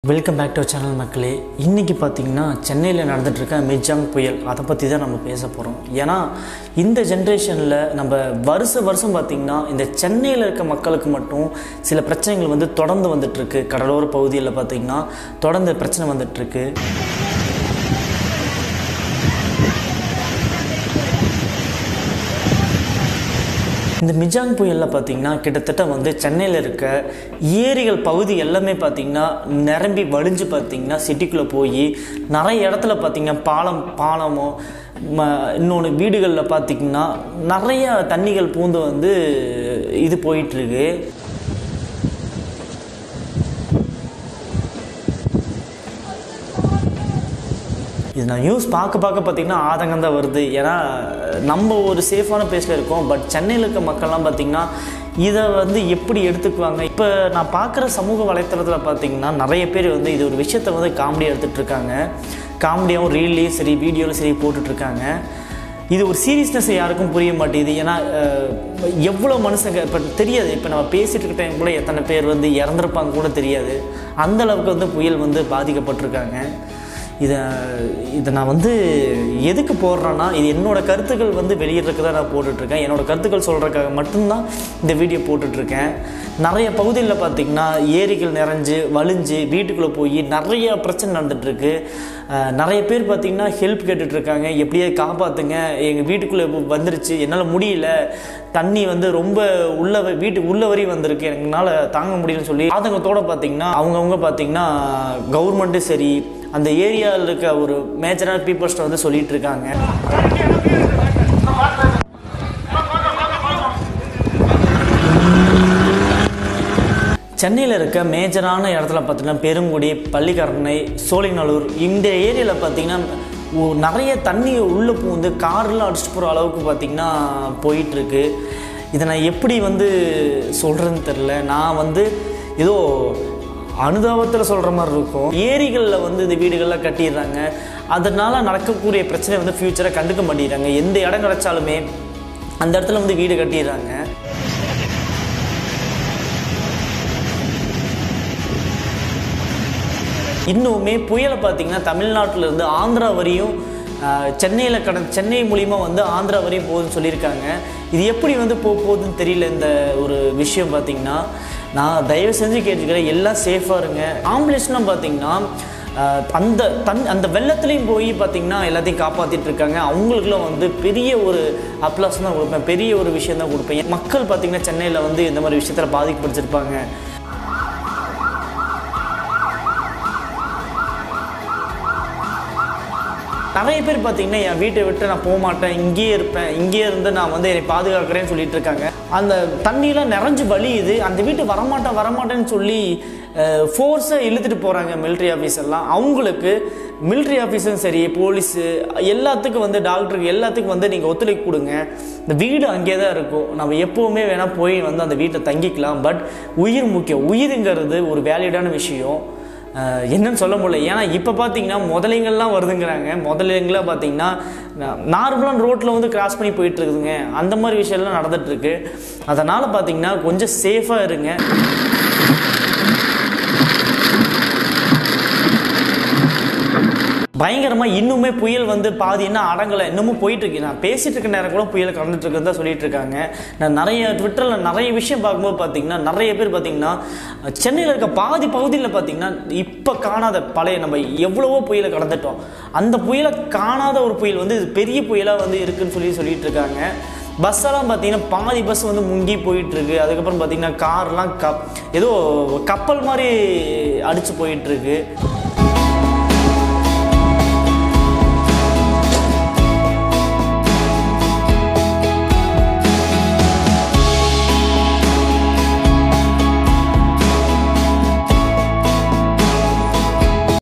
welcome back to channel மக்களே இன்றைக்கி பார்த்தீங்கன்னா சென்னையில் நடந்துட்டு இருக்க மிஜாங் புயல் அதை பற்றி தான் நம்ம பேச போகிறோம் ஏன்னா இந்த ஜென்ரேஷனில் நம்ம வருஷ வருஷம் பார்த்திங்கன்னா இந்த சென்னையில் இருக்க மக்களுக்கு மட்டும் சில பிரச்சனைகள் வந்து தொடர்ந்து வந்துட்டுருக்கு கடலோர பகுதியில் பார்த்திங்கன்னா தொடர்ந்து பிரச்சனை வந்துட்டுருக்கு இந்த மிஜாங் புயலில் பார்த்தீங்கன்னா கிட்டத்தட்ட வந்து சென்னையில் இருக்க ஏரிகள் பகுதி எல்லாமே பார்த்தீங்கன்னா நிரம்பி வடிஞ்சு பார்த்தீங்கன்னா சிட்டிக்குள்ளே போய் நிறைய இடத்துல பார்த்தீங்கன்னா பாலம் பாலமோ ம இன்னொன்று வீடுகளில் பார்த்தீங்கன்னா நிறைய தண்ணிகள் பூந்து வந்து இது போயிட்டுருக்கு இது நான் நியூஸ் பார்க்க பார்க்க பார்த்தீங்கன்னா ஆதங்கம் தான் வருது ஏன்னா நம்ம ஒரு சேஃபான பிளேஸில் இருக்கோம் பட் சென்னையில் இருக்க மக்கள்லாம் பார்த்தீங்கன்னா இதை வந்து எப்படி எடுத்துக்குவாங்க இப்போ நான் பார்க்குற சமூக வலைத்தளத்தில் பார்த்தீங்கன்னா நிறைய பேர் வந்து இது ஒரு விஷயத்தை வந்து காமெடியாக எடுத்துகிட்டு இருக்காங்க காமெடியாகவும் ரீல்லையும் சரி வீடியோலையும் சரி போட்டுட்ருக்காங்க இது ஒரு சீரியஸ்னஸ் யாருக்கும் புரிய மாட்டேங்குது ஏன்னா அஹ், எவ்வளோ மனுஷங்க இப்போ தெரியாது இப்போ நம்ம பேசிகிட்டு இருக்க டைம் கூட எத்தனை பேர் வந்து இறந்துருப்பாங்க கூட தெரியாது அந்த அளவுக்கு வந்து புயல் வந்து பாதிக்கப்பட்டிருக்காங்க இதை இதை நான் வந்து எதுக்கு போடுறேன்னா இது என்னோடய கருத்துக்கள் வந்து வெளியிடறதுக்கு தான் நான் போட்டுட்ருக்கேன் என்னோடய கருத்துக்கள் சொல்கிறதுக்காக மட்டும்தான் இந்த வீடியோ போட்டுட்ருக்கேன் நிறைய பகுதிகளில் பார்த்திங்கன்னா ஏரிகள் நிறைஞ்சு வலிஞ்சு வீட்டுக்குள்ளே போய் நிறைய பிரச்சனை நடந்துகிட்ருக்கு நிறைய பேர் பார்த்திங்கன்னா ஹெல்ப் கேட்டுட்ருக்காங்க எப்படியே காப்பாற்றுங்க எங்கள் வீட்டுக்குள்ளே வந்துருச்சு என்னால் முடியல தண்ணி வந்து ரொம்ப உள்ள வ- வீட்டுக்கு உள்ள வரையும் வந்திருக்கு எங்களால் தாங்க முடியலன்னு சொல்லி ஆதங்கத்தோடு பார்த்திங்கன்னா அவங்கவுங்க பார்த்திங்கன்னா கவர்மெண்ட்டும் சரி அந்த ஏரியாவில் இருக்க ஒரு மேஜரான பீப்புள்ஸ்ட்ட வந்து சொல்லிட்டு இருக்காங்க சென்னையில் இருக்க மேஜரான இடத்துல பார்த்தீங்கன்னா பெருங்குடி பள்ளிக்கரணை சோழிங்கநல்லூர் இந்த ஏரியாவில் பார்த்தீங்கன்னா ஒ- நிறைய தண்ணி உள்ளே பூந்து கார்லாம் அடிச்சுட்டு போகிற அளவுக்கு பார்த்தீங்கன்னா போயிட்டுருக்கு இதை நான் எப்படி வந்து சொல்கிறேன்னு தெரில நான் வந்து ஏதோ அனுதாபத்தில் சொல்கிற மாதிரி இருக்கும் ஏரிகளில் வந்து இந்த வீடுகள்லாம் கட்டிடுறாங்க அதனால் நடக்கக்கூடிய பிரச்சனை வந்து ஃப்யூச்சரை கண்டுக்க மாட்டேங்கிறாங்க எந்த இடம் கிடச்சாலுமே அந்த இடத்துல வந்து வீடு கட்டிடுறாங்க இன்னுமே புயலை பார்த்தீங்கன்னா தமிழ்நாட்டுல இருந்து ஆந்திரா வரையும் சென்னையில் கட சென்னை மூலிமா வந்து ஆந்திரா வரையும் போகுதுன்னு சொல்லியிருக்காங்க இது எப்படி வந்து போக போகுதுன்னு தெரியல இந்த ஒரு விஷயம் பார்த்தீங்கன்னா நான் தயவு செஞ்சு கேட்டுக்கிறேன் எல்லாம் சேஃபாக இருங்க ஆம்புலன்ஸ்லாம் பார்த்தீங்கன்னா ஆஹ், அந்த தன் அந்த வெள்ளத்துலேயும் போய் பார்த்தீங்கன்னா எல்லாத்தையும் காப்பாற்றிட்டு இருக்காங்க அவங்களுக்குலாம் வந்து பெரிய ஒரு அப்ளாஸ் தான் கொடுப்பேன் பெரிய ஒரு விஷயம் தான் கொடுப்பேன் மக்கள் பார்த்தீங்கன்னா சென்னையில் வந்து இந்த மாதிரி விஷயத்தில் பாதிக்கப்பட்டிருப்பாங்க நிறைய பேர் பார்த்தீங்கன்னா என் வீட்டை விட்டு நான் போக மாட்டேன் இங்கேயே இருப்பேன் இங்கேயே இருந்து நான் வந்து என்னை பாதுகாக்கிறேன்னு சொல்லிட்டு இருக்காங்க அந்த தண்ணியெலாம் நிறைஞ்சு வலியுது அந்த வீட்டு வரமாட்டேன் வரமாட்டேன்னு சொல்லி ஃபோர்ஸை இழுத்துட்டு போகிறாங்க military ஆஃபீஸர்லாம் அவங்களுக்கு military ஆஃபீஸரும் சரி போலீஸு எல்லாத்துக்கும் வந்து டாக்டருக்கு எல்லாத்துக்கும் வந்து நீங்கள் ஒத்துழைப்பு கொடுங்க இந்த வீடு அங்கே தான் இருக்கும் நம்ம எப்போவுமே வேணால் போய் வந்து அந்த வீட்டை தங்கிக்கலாம் பட் உயிர் முக்கியம் உயிருங்கிறது ஒரு வேலிடான விஷயம் அஹ் என்னன்னு சொல்ல முடியல ஏன்னா இப்போ பார்த்தீங்கன்னா முதலைங்கள்லாம் வருதுங்கிறாங்க முதலைங்களாம் பார்த்தீங்கன்னா நார்மலான ரோட்டில் வந்து கிராஸ் பண்ணி போயிட்டு இருக்குதுங்க அந்த மாதிரி விஷயம்லாம் நடந்துட்டு இருக்கு அதனால் பார்த்தீங்கன்னா கொஞ்சம் சேஃபாக இருங்க பயங்கரமாக இன்னுமே புயல் வந்து பாதி என்ன அடங்கலை இன்னமும் போயிட்டு இருக்கு நான் பேசிட்டு இருக்க நேரம் கூட புயல் கடந்துட்டு இருக்குன்னு தான் சொல்லிட்டு இருக்காங்க நான் நிறைய ட்விட்டரில் நிறைய விஷயம் பார்க்கும்போது பார்த்தீங்கன்னா நிறைய பேர் பார்த்தீங்கன்னா சென்னையில் இருக்க பாதி பகுதியில் பார்த்தீங்கன்னா இப்போ காணாத பழைய நம்ம எவ்வளவோ புயலை கடந்துட்டோம் அந்த புயலை காணாத ஒரு புயல் வந்து இது பெரிய புயலாக வந்து இருக்குன்னு சொல்லி சொல்லிட்டு இருக்காங்க பஸ்ஸெல்லாம் பார்த்தீங்கன்னா பாதி பஸ் வந்து முங்கி போயிட்டு இருக்கு அதுக்கப்புறம் பார்த்தீங்கன்னா கார்லாம் கப் ஏதோ கப்பல் மாதிரி அடிச்சு போயிட்டு இருக்கு